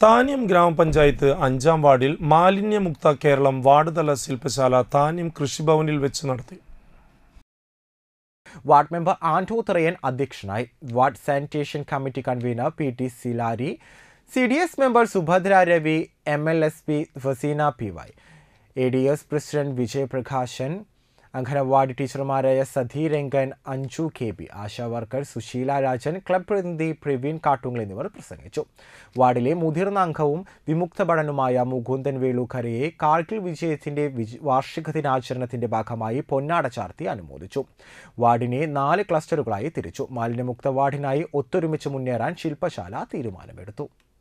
താന്യം ഗ്രാമപഞ്ചായത്ത് അഞ്ചാം വാർഡിൽ മാലിന്യമുക്ത കേരളം വാർഡ് തല ശില്പശാല താന്യം കൃഷിഭവനിൽ വെച്ച് നടത്തി വാർഡ് മെമ്പർ ആൻഡോ തറയൻ അധ്യക്ഷനായി ward sanitation committee convener P T Silari C D S member Subhadra Ravi M L S P Faseena P Y A D S president Vijayaprakashan anganwadi ടീച്ചർമാരായ Sadhi Rangan Anju K B ASHA worker Susheela Rajan club പ്രതിനിധി പ്രവീൺ കാട്ടുങ്ങൽ എന്നിവർ പ്രസംഗിച്ചു വാർഡിലെ മുതിർന്ന അംഗവും വിമുക്ത ഭടനുമായ മുകുന്ദൻ വേളൂക്കരയെ കാർഗിൽ വിജയത്തിന്റെ വിജ- വാർഷിക ദിനാചരണത്തിന്റെ ഭാഗമായി പൊന്നാട ചാർത്തി അനുമോദിച്ചു വാർഡിനെ നാല് ക്ലസ്റ്ററുകളായി തിരിച്ചു മാലിന്യമുക്ത വാർഡിനായി ഒത്തൊരുമിച്ച് മുന്നേറാൻ ശില്പശാല തീരുമാനമെടുത്തു